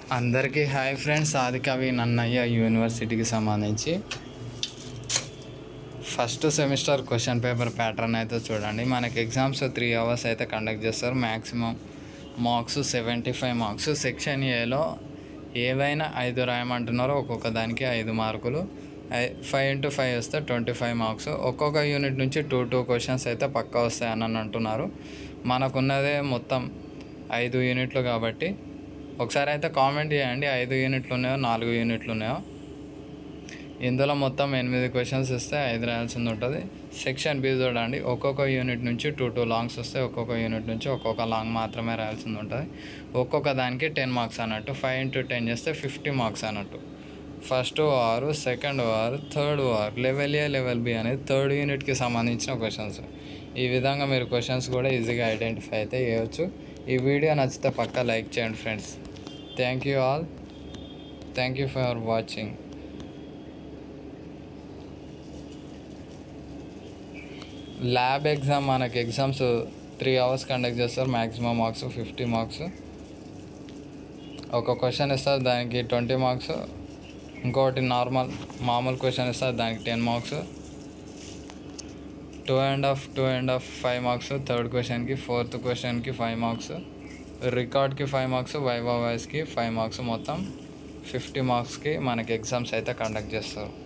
అందరికీ hi friends ఆదికవి Nannaya యూనివర్సిటీకి సంబంధించి first semester question paper pattern అయితే చూడండి మనకి ఎగ్జామ్స్ త్రీ అవర్స్ అయితే కండక్ట్ చేస్తారు maximum marks seventy five marks section ఏలో ఏవైనా ఐదు రాయమంటున్నారో ఒక్కొక్క దానికి ఐదు మార్కులు ఫైవ్ ఇంటూ ఫైవ్ వస్తే ట్వంటీ ఫైవ్ మార్క్స్ ఒక్కొక్క యూనిట్ నుంచి టూ టూ క్వశ్చన్స్ అయితే పక్కా వస్తాయని అని అంటున్నారు మనకున్నదే మొత్తం ఐదు యూనిట్లు కాబట్టి ఒకసారి అయితే కామెంట్ చేయండి ఐదు యూనిట్లు ఉన్నాయో నాలుగు యూనిట్లు ఉన్నాయో ఇందులో మొత్తం ఎనిమిది క్వశ్చన్స్ ఇస్తే ఐదు రాయాల్సింది ఉంటుంది సెక్షన్ బి చూడండి ఒక్కొక్క యూనిట్ నుంచి టూ టూ లాంగ్స్ వస్తే ఒక్కొక్క యూనిట్ నుంచి ఒక్కొక్క లాంగ్ మాత్రమే రాయాల్సింది ఉంటుంది ఒక్కొక్క దానికి టెన్ మార్క్స్ అన్నట్టు ఫైవ్ ఇంటూ టెన్ చేస్తే ఫిఫ్టీ మార్క్స్ అన్నట్టు ఫస్ట్ ఆరు సెకండ్ ఆరు third or level A level B అనేది థర్డ్ యూనిట్కి సంబంధించిన క్వశ్చన్స్ ఈ విధంగా మీరు క్వశ్చన్స్ కూడా ఈజీగా ఐడెంటిఫై అయితే చేయవచ్చు ఈ వీడియో నచ్చితే పక్కా లైక్ చేయండి friends thank you all thank you for watching lab exam మనకి ఎగ్జామ్స్ త్రీ అవర్స్ కండక్ట్ చేస్తారు మ్యాక్సిమం మార్క్స్ ఫిఫ్టీ మార్క్స్ ఒక క్వశ్చన్ ఇస్తారు దానికి ట్వంటీ మార్క్స్ ఇంకొకటి నార్మల్ మామూలు క్వశ్చన్ ఇస్తారు దానికి ten marks two and half two and half five marks third క్వశ్చన్కి ఫోర్త్ క్వశ్చన్కి ఫైవ్ మార్క్స్ రికార్డ్కి ఫైవ్ మార్క్స్ వైవా వాయిస్కి ఫైవ్ మార్క్స్ మొత్తం ఫిఫ్టీ మార్క్స్కి మనకి ఎగ్జామ్స్ అయితే కండక్ట్ చేస్తారు